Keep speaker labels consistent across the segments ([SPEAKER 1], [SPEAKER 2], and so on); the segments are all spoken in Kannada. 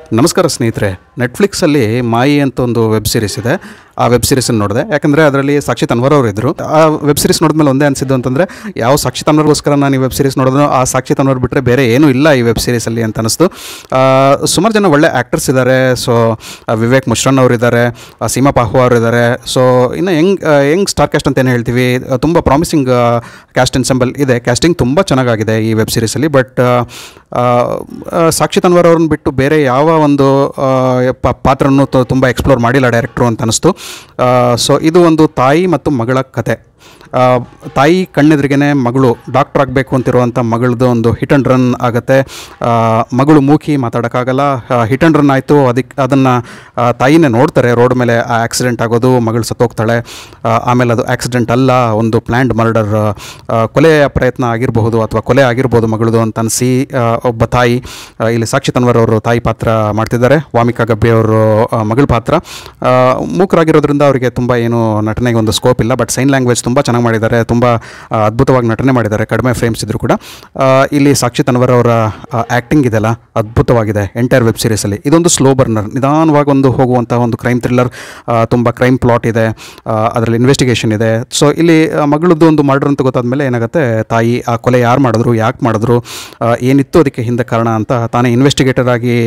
[SPEAKER 1] ನಮಸ್ಕಾರ ಸ್ನೇಹಿತರೆ ನೆಟ್ಫ್ಲಿಕ್ಸಲ್ಲಿ ಮಾಯಿ ಅಂತ ಒಂದು ವೆಬ್ ಸೀರೀಸ್ ಇದೆ ಆ ವೆಬ್ ಸೀರೀಸನ್ನು ನೋಡಿದೆ ಯಾಕಂದರೆ ಅದರಲ್ಲಿ ಸಾಕ್ಷಿ ತನ್ವರ್ ಅವರು ಇದ್ದರು ಆ ವೆಬ್ ಸೀರೀಸ್ ನೋಡಿದ್ಮೇಲೆ ಒಂದೇ ಅನಿಸಿದ್ದು ಅಂತಂದರೆ ಯಾವ ಸಾಕ್ಷಿ ತನ್ವರ್ಗೋಸ್ಕರ ನಾನು ಈ ವೆಬ್ ಸೀರೀಸ್ ನೋಡಿದ್ರು ಆ ಸಾಕ್ಷಿ ತನ್ವರ್ ಬಿಟ್ಟರೆ ಬೇರೆ ಏನೂ ಇಲ್ಲ ಈ ವೆಬ್ ಸೀರೀಸಲ್ಲಿ ಅಂತ ಅನಿಸ್ತು ಸುಮಾರು ಜನ ಒಳ್ಳೆ ಆ್ಯಕ್ಟರ್ಸ್ ಇದ್ದಾರೆ ಸೊ ವಿವೇಕ್ ಮುಶ್ರನ್ ಅವರು ಇದ್ದಾರೆ ಸೀಮಾ ಪಾಹು ಅವರು ಇದ್ದಾರೆ ಸೊ ಇನ್ನು ಯಂಗ್ ಯಂಗ್ ಸ್ಟಾರ್ ಕ್ಯಾಸ್ಟ್ ಅಂತ ಏನು ಹೇಳ್ತೀವಿ ತುಂಬ ಪ್ರಾಮಿಸಿಂಗ್ ಕ್ಯಾಸ್ಟ್ ಎನ್ಸೆಂಬಲ್ ಇದೆ ಕ್ಯಾಸ್ಟಿಂಗ್ ತುಂಬ ಚೆನ್ನಾಗಾಗಿದೆ ಈ ವೆಬ್ ಸೀರೀಸಲ್ಲಿ ಬಟ್ ಸಾಕ್ಷಿ ತನ್ವರ್ ಅವ್ರನ್ನ ಬಿಟ್ಟು ಬೇರೆ ಯಾವ ಒಂದು ಆ, ಪ- ಪಾತ್ರನೂ ತುಂಬ ಎಕ್ಸ್ಪ್ಲೋರ್ ಮಾಡಿಲ್ಲ ಡೈರೆಕ್ಟ್ರು ಅಂತ ಅನಿಸ್ತು ಸೊ ಇದು ಒಂದು ತಾಯಿ ಮತ್ತು ಮಗಳ ಕತೆ ಆ, ತಾಯಿ ಕಣ್ಣೆದುರಿಗೇನೆ ಮಗಳು ಡಾಕ್ಟರ್ ಆಗಬೇಕು ಅಂತಿರುವಂಥ ಮಗಳದ್ದು ಒಂದು ಹಿಟ್ ಆ್ಯಂಡ್ ರನ್ ಆಗುತ್ತೆ ಆ, ಮಗಳು ಮೂಕಿ ಮಾತಾಡೋಕ್ಕಾಗಲ್ಲ ಹಿಟ್ ಆ್ಯಂಡ್ ರನ್ ಆಯಿತು ಅದಕ್ಕೆ ಅದನ್ನು ತಾಯಿನೇ ನೋಡ್ತಾರೆ ರೋಡ್ ಮೇಲೆ ಆ ಆಕ್ಸಿಡೆಂಟ್ ಆಗೋದು ಮಗಳು ಸತ್ತೋಗ್ತಾಳೆ ಆ, ಆಮೇಲೆ ಅದು ಆಕ್ಸಿಡೆಂಟ್ ಅಲ್ಲ ಒಂದು ಪ್ಲ್ಯಾಂಡ್ ಮರ್ಡರ್ ಕೊಲೆಯ ಪ್ರಯತ್ನ ಆಗಿರಬಹುದು ಅಥವಾ ಕೊಲೆ ಆಗಿರ್ಬೋದು ಮಗಳದು ಅಂತ ಅನಿಸಿ ಒಬ್ಬ ತಾಯಿ ಆ, ಇಲ್ಲಿ ಸಾಕ್ಷಿ ತನ್ವರ್ ಅವರು ತಾಯಿ ಪಾತ್ರ ಮಾಡ್ತಿದ್ದಾರೆ ವಾಮಿಕಾ ಗಬ್ಬಿ ಅವರು ಆ, ಮಗಳ ಪಾತ್ರ ಆ, ಮೂಕರಾಗಿರೋದ್ರಿಂದ ಅವರಿಗೆ ತುಂಬ ಏನು ನಟನೆಗೆ ಒಂದು ಸ್ಕೋಪ್ ಇಲ್ಲ ಬಟ್ ಸೈನ್ ಲ್ಯಾಂಗ್ವೇಜ್ ತುಂಬ ಚೆನ್ನಾಗಿ ಮಾಡಿದ್ದಾರೆ ತುಂಬ ಆ, ಅದ್ಭುತವಾಗಿ ನಟನೆ ಮಾಡಿದ್ದಾರೆ ಕಡಿಮೆ ಫ್ರೇಮ್ಸ್ ಇದ್ದರೂ ಕೂಡ ಆ, ಇಲ್ಲಿ ಸಾಕ್ಷಿ ತನ್ವರ್ ಅವರ ಆ್ಯಕ್ಟಿಂಗ್ ಇದೆಲ್ಲ ಅದ್ಭುತವಾಗಿದೆ ಎಂಟೈರ್ ವೆಬ್ ಸೀರೀಸಲ್ಲಿ ಇದೊಂದು ಸ್ಲೋ ಬರ್ನರ್ ನಿಧಾನವಾಗಿ ಒಂದು ಹೋಗುವಂಥ ಒಂದು ಕ್ರೈಮ್ ಥ್ರಿಲ್ಲರ್ ತುಂಬ ಕ್ರೈಮ್ ಪ್ಲಾಟ್ ಇದೆ ಅದರಲ್ಲಿ ಇನ್ವೆಸ್ಟಿಗೇಷನ್ ಇದೆ ಸೊ ಇಲ್ಲಿ ಆ, ಮಗಳದ್ದು ಒಂದು ಮರ್ಡರ್ ಅಂತ ಗೊತ್ತಾದ್ಮೇಲೆ ಏನಾಗುತ್ತೆ ತಾಯಿ ಆ ಕೊಲೆ ಯಾರು ಮಾಡಿದ್ರು ಯಾಕೆ ಮಾಡಿದ್ರು ಆ, ಏನಿತ್ತು ಅದಕ್ಕೆ ಹಿಂದೆ ಕಾರಣ ಅಂತ ತಾನೇ ಇನ್ವೆಸ್ಟಿಗೇಟರ್ ಆಗಿ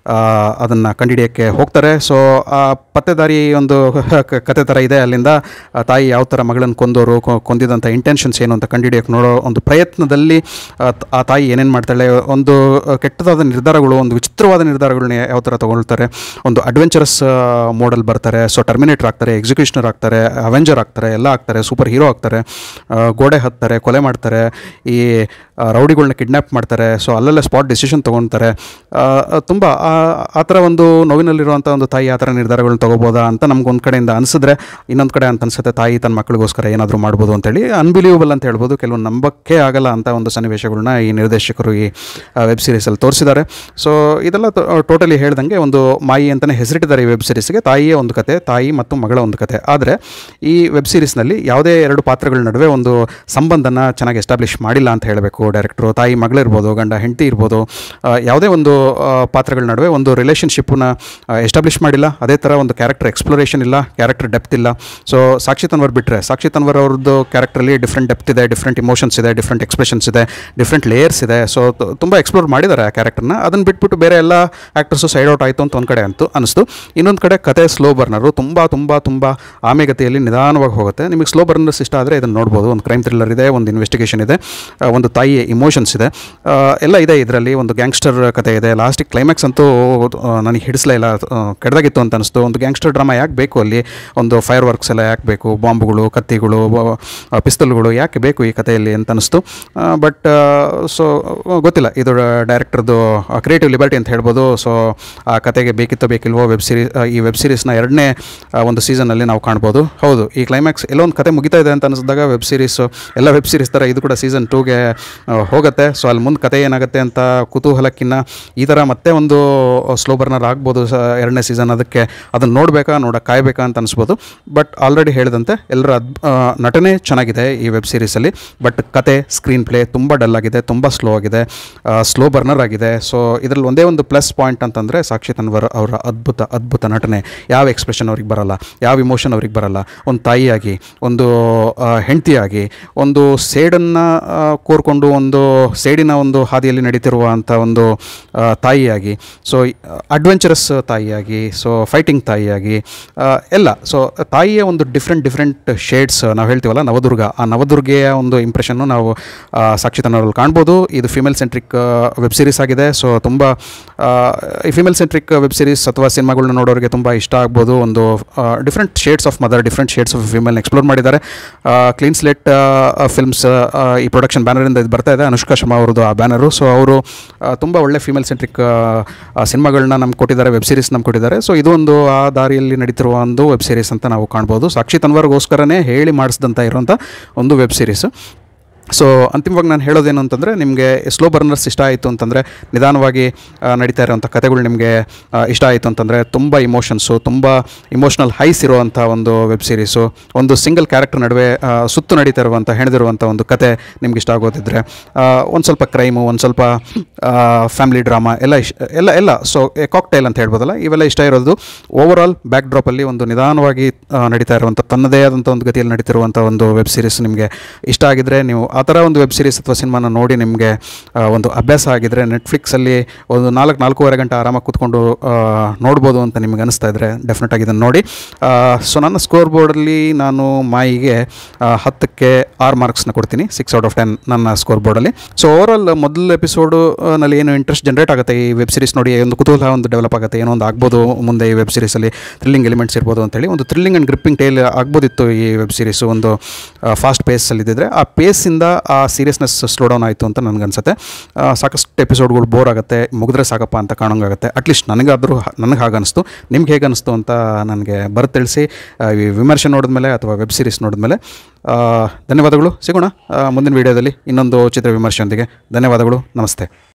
[SPEAKER 1] ಅದನ್ನು ಕಂಡುಹಿಡಿಯೋಕ್ಕೆ ಹೋಗ್ತಾರೆ ಸೊ ಆ ಪತ್ತೆದಾರಿ ಒಂದು ಕ- ಕತೆ ಥರ ಇದೆ ಅಲ್ಲಿಂದ ಆ ತಾಯಿ ಯಾವ ಥರ ಮಗಳನ್ನು ಕೊಂದವರು ಕೊ- ಕೊಂದಿದಂಥ ಇಂಟೆನ್ಷನ್ಸ್ ಏನು ಅಂತ ಕಂಡುಹಿಡಿಯೋಕ್ಕೆ ನೋಡೋ ಒಂದು ಪ್ರಯತ್ನದಲ್ಲಿ ಆ ತ- ಆ ತಾಯಿ ಏನೇನು ಮಾಡ್ತಾಳೆ ಒಂದು ಆ, ಕೆಟ್ಟದಾದ ನಿರ್ಧಾರಗಳು ಒಂದು ವಿಚಿತ್ರವಾದ ನಿರ್ಧಾರಗಳನ್ನ ಯಾವ ಥರ ತೊಗೊಳ್ತಾರೆ ಒಂದು ಅಡ್ವೆಂಚರಸ್ ಮೋಡಲ್ ಬರ್ತಾರೆ ಸೊ ಟರ್ಮಿನೇಟರ್ ಆಗ್ತಾರೆ ಎಕ್ಸಿಕ್ಯೂಷನರ್ ಆಗ್ತಾರೆ ಅವೆಂಜರ್ ಆಗ್ತಾರೆ ಎಲ್ಲ ಆಗ್ತಾರೆ ಸೂಪರ್ ಹೀರೋ ಆಗ್ತಾರೆ ಆ, ಗೋಡೆ ಹತ್ತಾರೆ ಕೊಲೆ ಮಾಡ್ತಾರೆ ಈ ಆ, ರೌಡಿಗಳನ್ನ ಕಿಡ್ನ್ಯಾಪ್ ಮಾಡ್ತಾರೆ ಸೊ ಅಲ್ಲಲ್ಲೇ ಸ್ಪಾಟ್ ಡಿಸಿಷನ್ ತೊಗೊಳ್ತಾರೆ ತುಂಬ ಆ ಥರ ಒಂದು ನೋವಿನಲ್ಲಿರುವಂಥ ಒಂದು ತಾಯಿ ಆ ಥರ ನಿರ್ಧಾರಗಳನ್ನ ತೊಗೋಬೋದಾ ಅಂತ ನಮ್ಗೆ ಒಂದು ಕಡೆಯಿಂದ ಅನಿಸಿದ್ರೆ ಇನ್ನೊಂದು ಕಡೆ ಅಂತ ಅನ್ಸುತ್ತೆ ತಾಯಿ ತನ್ನ ಮಕ್ಕಳಿಗೋಸ್ಕರ ಏನಾದರೂ ಮಾಡ್ಬೋದು ಅಂತೇಳಿ ಅನ್ಬಿಲೀವಬಲ್ ಅಂತ ಹೇಳ್ಬೋದು ಕೆಲವೊಂದು ನಂಬಕ್ಕೆ ಆಗಲ್ಲ ಅಂತ ಒಂದು ಸನ್ನಿವೇಶಗಳನ್ನ ಈ ನಿರ್ದೇಶಕರು ಈ ವೆಬ್ ಸೀರೀಸಲ್ಲಿ ತೋರಿಸಿದ್ದಾರೆ ಸೊ ಇದೆಲ್ಲ ಟೋಟಲಿ ಹೇಳ್ದಂಗೆ ಒಂದು ಮಾಯಿ ಅಂತಲೇ ಹೆಸರಿಟ್ಟಿದ್ದಾರೆ ಈ ವೆಬ್ ಸೀರೀಸ್ಗೆ ತಾಯಿಯ ಒಂದು ಕತೆ ತಾಯಿ ಮತ್ತು ಮಗಳ ಒಂದು ಕತೆ ಆದರೆ ಈ ವೆಬ್ ಸೀರೀಸ್ನಲ್ಲಿ ಯಾವುದೇ ಎರಡು ಪಾತ್ರಗಳ ನಡುವೆ ಒಂದು ಸಂಬಂಧನ ಚೆನ್ನಾಗಿ ಎಸ್ಟಾಬ್ಲಿಷ್ ಮಾಡಿಲ್ಲ ಅಂತ ಹೇಳಬೇಕು ಡೈರೆಕ್ಟ್ರು ತಾಯಿ ಮಗಳಿರ್ಬೋದು ಗಂಡ ಹೆಂಡತಿ ಇರ್ಬೋದು ಆ, ಯಾವುದೇ ಒಂದು ಆ, ಪಾತ್ರಗಳ ನಡುವೆ ಒಂದು ರಿಲೇಷನ್ಶಿಪ್ಪನ್ನ ಎಸ್ಟಾಬ್ಲಿಷ್ ಮಾಡಿಲ್ಲ ಅದೇ ಥರ ಒಂದು ಕ್ಯಾರೆಕ್ಟರ್ ಎಕ್ಸ್ಪ್ಲೋರೇಷನ್ ಇಲ್ಲ ಕ್ಯಾರೆಕ್ಟರ್ ಡೆಪ್ತ್ ಇಲ್ಲ ಸೊ ಸಾಕ್ಷಿ ತನ್ವರ್ ಬಿಟ್ಟರೆ ಸಾಕ್ಷಿ ತನ್ವರ್ ಅವ್ರದ್ದು ಕ್ಯಾರೆಕ್ಟ್ರಲ್ಲಿ ಡಿಫ್ರೆಂಟ್ ಡೆಪ್ತ್ ಇದೆ ಡಿಫ್ರೆಂಟ್ ಇಮೋಷನ್ಸ್ ಇದೆ ಡಿಫ್ರೆಂಟ್ ಎಕ್ಸ್ಪ್ರೆಷನ್ಸ್ ಇದೆ ಡಿಫ್ರೆಂಟ್ ಲೇಯರ್ಸ್ ಇದೆ ಸೊ ತುಂಬ ಎಕ್ಸ್ಪ್ಲೋರ್ ಮಾಡಿದ್ದಾರೆ ಆ ಕ್ಯಾರೆಕ್ಟರ್ನ ಅದನ್ನು ಬಿಟ್ಬಿಟ್ಟು ಬೇರೆ ಎಲ್ಲ ಆ್ಯಕ್ಟರ್ಸು ಸೈಡ್ ಔಟ್ ಆಯಿತು ಅಂತ ಒಂದು ಕಡೆ ಅಂತೂ ಅನಿಸ್ತು ಇನ್ನೊಂದು ಕಡೆ ಕತೆ ಸ್ಲೋ ಬರ್ನರು ತುಂಬ ತುಂಬ ತುಂಬ ಆಮೆಗತಿಯಲ್ಲಿ ನಿಧಾನವಾಗಿ ಹೋಗುತ್ತೆ ನಿಮಗೆ ಸ್ಲೋ ಬರ್ನರ್ಸ್ ಇಷ್ಟ ಆದರೆ ಇದನ್ನು ನೋಡ್ಬೋದು ಒಂದು ಕ್ರೈಮ್ ಥ್ರಿಲ್ಲರ್ ಇದೆ ಒಂದು ಇನ್ವೆಸ್ಟಿಗೇಷನ್ ಇದೆ ಆ, ಒಂದು ತಾಯಿಯ ಇಮೋಷನ್ಸ್ ಇದೆ ಆ, ಎಲ್ಲ ಇದೆ ಇದರಲ್ಲಿ ಒಂದು ಗ್ಯಾಂಗ್ಸ್ಟರ್ ಕತೆ ಇದೆ ಲಾಸ್ಟಿಗೆ ಕ್ಲೈಮ್ಯಾಕ್ಸ್ ಅಂತೂ ಆ, ನನಗೆ ಹಿಡಿಸ್ಲೇ ಇಲ್ಲ ಆ, ಕೆಡ್ದಾಗಿತ್ತು ಅಂತ ಅನಿಸ್ತು ಒಂದು ಗ್ಯಾಂಗ್ಸ್ಟರ್ ಡ್ರಾಮಾ ಯಾಕೆ ಬೇಕು ಅಲ್ಲಿ ಒಂದು ಫೈರ್ ವರ್ಕ್ಸ್ ಎಲ್ಲ ಯಾಕೆ ಬೇಕು ಬಾಂಬ್ಗಳು ಕತ್ತಿಗಳು ಪಿಸ್ತಲ್ಗಳು ಯಾಕೆ ಬೇಕು ಈ ಕಥೆಯಲ್ಲಿ ಅಂತ ಅನಿಸ್ತು ಬಟ್ ಸೊ ಗೊತ್ತಿಲ್ಲ ಇದು ಡೈರೆಕ್ಟರ್ದು ಕ್ರಿಯೇಟಿವ್ ಲಿಬರ್ಟಿ ಅಂತ ಹೇಳ್ಬೋದು ಸೊ ಆ ಕತೆಗೆ ಬೇಕಿತ್ತೋ ಬೇಕಿಲ್ವೋ ವೆಬ್ ಸೀರೀಸ್ ಈ ವೆಬ್ ಸೀರೀಸ್ನ ಎರಡನೇ ಒಂದು ಸೀಸನಲ್ಲಿ ನಾವು ಕಾಣ್ಬೋದು ಹೌದು ಈ ಕ್ಲೈಮ್ಯಾಕ್ಸ್ ಎಲ್ಲೋ ಒಂದು ಕತೆ ಮುಗಿತಾ ಇದೆ ಅಂತ ಅನಿಸಿದಾಗ ವೆಬ್ ಸೀರೀಸ್ ಎಲ್ಲ ವೆಬ್ ಸೀರೀಸ್ ಥರ ಇದು ಕೂಡ ಸೀಸನ್ ಟೂಗೆ ಹೋಗುತ್ತೆ ಸೊ ಅಲ್ಲಿ ಮುಂದೆ ಕತೆ ಏನಾಗುತ್ತೆ ಅಂತ ಕುತೂಹಲಕ್ಕಿನ್ನ ಈ ಥರ ಮತ್ತೆ ಒಂದು ಸ್ಲೋ ಬರ್ನರ್ ಆಗ್ಬೋದು ಸ ಎರಡನೇ ಸೀಸನ್ ಅದಕ್ಕೆ ಅದನ್ನು ನೋಡಬೇಕಾ ನೋಡೋಕೆ ಕಾಯಬೇಕಾ ಅಂತ ಅನಿಸ್ಬೋದು ಬಟ್ ಆಲ್ರೆಡಿ ಹೇಳಿದಂತೆ ಎಲ್ಲರ ಅದ್ ಆ, ನಟನೆ ಚೆನ್ನಾಗಿದೆ ಈ ವೆಬ್ ಸೀರೀಸಲ್ಲಿ ಬಟ್ ಕತೆ ಸ್ಕ್ರೀನ್ ಪ್ಲೇ ತುಂಬ ಡಲ್ ಆಗಿದೆ ತುಂಬ ಸ್ಲೋ ಆಗಿದೆ ಸ್ಲೋ ಬರ್ನರ್ ಆಗಿದೆ ಸೊ ಇದರಲ್ಲಿ ಒಂದೇ ಒಂದು ಪ್ಲಸ್ ಪಾಯಿಂಟ್ ಅಂತಂದರೆ ಸಾಕ್ಷಿ ತನ್ವರ್ ಅವರ ಅದ್ಭುತ ಅದ್ಭುತ ನಟನೆ ಯಾವ ಎಕ್ಸ್ಪ್ರೆಷನ್ ಅವ್ರಿಗೆ ಬರಲ್ಲ ಯಾವ ಇಮೋಷನ್ ಅವ್ರಿಗೆ ಬರಲ್ಲ ಒಂದು ತಾಯಿಯಾಗಿ ಒಂದು ಆ, ಹೆಂಡತಿಯಾಗಿ ಒಂದು ಸೇಡನ್ನು ಕೋರ್ಕೊಂಡು ಒಂದು ಸೇಡಿನ ಒಂದು ಹಾದಿಯಲ್ಲಿ ನಡೀತಿರುವಂಥ ಒಂದು ಆ, ತಾಯಿಯಾಗಿ ಸೊ ಅಡ್ವೆಂಚರಸ್ ತಾಯಿಯಾಗಿ ಸೊ ಫೈಟಿಂಗ್ ತಾಯಿಯಾಗಿ ಆ, ಎಲ್ಲ ಸೊ ತಾಯಿಯ ಒಂದು ಡಿಫ್ರೆಂಟ್ ಡಿಫ್ರೆಂಟ್ ಶೇಡ್ಸ್ ನಾವು ಹೇಳ್ತೀವಲ್ಲ ನವದುರ್ಗ ಆ ನವದುರ್ಗೆಯ ಒಂದು ಇಂಪ್ರೆಷನ್ನು ನಾವು ಆ, ಸಾಕ್ಷಿ ತನ್ನವರಲ್ಲಿ ಕಾಣ್ಬೋದು ಇದು ಫಿಮೇಲ್ ಸೆಂಟ್ರಿಕ್ ವೆಬ್ ಸೀರೀಸ್ ಆಗಿದೆ ಸೊ ತುಂಬ ಆ, ಈ ಫಿಮೇಲ್ ಸೆಂಟ್ರಿಕ್ ವೆಬ್ ಸೀರೀಸ್ ಅಥವಾ ಸಿನಿಮಾಗಳನ್ನ ನೋಡೋರಿಗೆ ತುಂಬ ಇಷ್ಟ ಆಗ್ಬೋದು ಒಂದು different shades of mother different shades of female explore ಮಾಡಿದ್ದಾರೆ ಕ್ಲೀನ್ ಸ್ಲೆಟ್ ಫಿಲ್ಮ್ಸ್ ಈ ಪ್ರೊಡಕ್ಷನ್ ಬ್ಯಾನರಿಂದ ಇದು ಬರ್ತಾ ಇದೆ ಅನುಷ್ಕಾ ಶರ್ಮಾ ಅವ್ರದ್ದು ಆ ಬ್ಯಾನರು ಸೊ ಅವರು ತುಂಬ ಒಳ್ಳೆ ಫಿಮೇಲ್ ಸೆಂಟ್ರಿಕ್ ಸಿನಿಮಾಗಳನ್ನ ನಮ್ಗೆ ಕೊಟ್ಟಿದ್ದಾರೆ ವೆಬ್ ಸೀರೀಸ್ ನಮ್ಗೆ ಕೊಟ್ಟಿದ್ದಾರೆ ಸೊ ಇದು ಒಂದು ಆ ದಾರಿಯಲ್ಲಿ ನಡೀತಿರುವ ಒಂದು ವೆಬ್ ಸೀರೀಸ್ ಅಂತ ನಾವು ಕಾಣ್ಬೋದು ಸಾಕ್ಷಿ ತನ್ವರ್ಗೋಸ್ಕರನೇ ಹೇಳಿ ಮಾಡಿಸಿದಂಥ ಇರುವಂಥ ಒಂದು ವೆಬ್ ಸೀರೀಸು ಸೊ ಅಂತಿಮವಾಗಿ ನಾನು ಹೇಳೋದೇನು ಅಂತಂದರೆ ನಿಮಗೆ ಸ್ಲೋ ಬರ್ನರ್ಸ್ ಇಷ್ಟ ಆಯಿತು ಅಂತಂದರೆ ನಿಧಾನವಾಗಿ ಆ, ನಡೀತಾ ಇರೋವಂಥ ಕಥೆಗಳು ನಿಮಗೆ ಆ, ಇಷ್ಟ ಆಯಿತು ಅಂತಂದರೆ ತುಂಬ ಇಮೋಷನ್ಸು ತುಂಬ ಇಮೋಷ್ನಲ್ ಹೈಸ್ ಇರುವಂಥ ಒಂದು ವೆಬ್ ಸೀರೀಸು ಒಂದು ಸಿಂಗಲ್ ಕ್ಯಾರೆಕ್ಟರ್ ನಡುವೆ ಆ, ಸುತ್ತು ನಡೀತಾ ಇರುವಂಥ ಹೆಣೆದಿರುವಂಥ ಒಂದು ಕತೆ ನಿಮ್ಗೆ ಇಷ್ಟ ಆಗೋದಿದ್ರೆ ಒಂದು ಸ್ವಲ್ಪ ಕ್ರೈಮು ಒಂದು ಸ್ವಲ್ಪ ಫ್ಯಾಮಿಲಿ ಡ್ರಾಮಾ ಎಲ್ಲ ಇಷ್ಟ ಎಲ್ಲ ಎಲ್ಲ ಸೊ ಕಾಕ್ಟೈಲ್ ಅಂತ ಹೇಳ್ಬೋದಲ್ಲ ಇವೆಲ್ಲ ಇಷ್ಟ ಇರೋದು ಓವರ್ ಆಲ್ ಬ್ಯಾಕ್ ಡ್ರಾಪಲ್ಲಿ ಒಂದು ನಿಧಾನವಾಗಿ ಆ, ನಡೀತಾ ಇರುವಂಥ ತನ್ನದೇ ಆದಂಥ ಒಂದು ಗತಿಯಲ್ಲಿ ನಡೀತಿರುವಂಥ ಒಂದು ವೆಬ್ ಸೀರೀಸ್ ನಿಮಗೆ ಇಷ್ಟ ಆಗಿದ್ರೆ ನೀವು ಆ ಥರ ಒಂದು ವೆಬ್ ಸೀರೀಸ್ ಅಥವಾ ಸಿನಿಮಾನ ನೋಡಿ ನಿಮಗೆ ಆ, ಒಂದು ಅಭ್ಯಾಸ ಆಗಿದ್ರೆ ನೆಟ್ಫ್ಲಿಕ್ಸಲ್ಲಿ ಒಂದು ನಾಲ್ಕು ನಾಲ್ಕೂವರೆ ಗಂಟೆ ಆರಾಮಾಗಿ ಕೂತ್ಕೊಂಡು ಆ, ನೋಡ್ಬೋದು ಅಂತ ನಿಮಗೆ ಅನಿಸ್ತಾ ಇದ್ದರೆ ಡೆಫಿನೆಟಾಗಿ ಇದನ್ನು ನೋಡಿ ಸೊ ನನ್ನ ಸ್ಕೋರ್ ಬೋರ್ಡಲ್ಲಿ ನಾನು ಮಾಯಿಗೆ ಆ, ಹತ್ತಕ್ಕೆ ಆರು ಮಾರ್ಕ್ಸ್ನ ಕೊಡ್ತೀನಿ ಸಿಕ್ಸ್ ಔಟ್ ಆಫ್ ಟೆನ್ ನನ್ನ ಸ್ಕೋರ್ ಬೋರ್ಡಲ್ಲಿ ಸೊ ಓವರಾಲ್ ಮೊದಲ ಎಪಿಸೋಡು ನಲ್ಲಿ ಏನು ಇಂಟ್ರೆಸ್ಟ್ ಜನರೇಟ್ ಆಗುತ್ತೆ ಈ ವೆಬ್ ಸೀರೀಸ್ ನೋಡಿ ಒಂದು ಕುತೂಹಲ ಒಂದು ಡೆವಲಪ್ ಆಗುತ್ತೆ ಏನೋ ಒಂದು ಆಗ್ಬೋದು ಮುಂದೆ ಈ ವೆಬ್ ಸೀರೀಸಲ್ಲಿ ಥ್ರಿಲ್ಲಿಂಗ್ ಎಲಿಮೆಂಟ್ಸ್ ಇರ್ಬೋದು ಅಂತೇಳಿ ಒಂದು ಥ್ರಿಲ್ಲಿಂಗ್ ಆ್ಯಂಡ್ ಗ್ರಿಪ್ಪಿಂಗ್ ಟೇಲ್ ಆಗ್ಬೋದಿತ್ತು ಈ ವೆಬ್ ಸೀರೀಸು ಒಂದು ಫಾಸ್ಟ್ ಪೇಸಲ್ಲಿ ಇದ್ದಿದ್ರೆ ಆ ಪೇಸಿಂದ ಆ ಸೀರಿಯಸ್ನೆಸ್ ಸ್ಲೋ ಡೌನ್ ಆಯಿತು ಅಂತ ನನಗನ್ಸುತ್ತೆ ಆ, ಸಾಕಷ್ಟು ಎಪಿಸೋಡ್ಗಳು ಬೋರ್ ಆಗುತ್ತೆ ಮುಗಿದ್ರೆ ಸಾಕಪ್ಪ ಅಂತ ಕಾಣೋಂಗಾಗುತ್ತೆ ಅಟ್ಲೀಸ್ಟ್ ನನಗಾದರೂ ನನಗೆ ಹಾಗೆ ಅನಿಸ್ತು ನಿಮ್ಗೆ ಹೇಗೆ ಅನಿಸ್ತು ಅಂತ ನನಗೆ ಬರ್ತಳಿಸಿ ಈ ವಿಮರ್ಶೆ ನೋಡಿದ್ಮೇಲೆ ಅಥವಾ ವೆಬ್ ಸೀರೀಸ್ ನೋಡಿದ್ಮೇಲೆ ಆ, ಧನ್ಯವಾದಗಳು ಸಿಗೋಣ ಆ, ಮುಂದಿನ ವೀಡಿಯೋದಲ್ಲಿ ಇನ್ನೊಂದು ಚಿತ್ರ ವಿಮರ್ಶೆಯೊಂದಿಗೆ ಧನ್ಯವಾದಗಳು ನಮಸ್ತೆ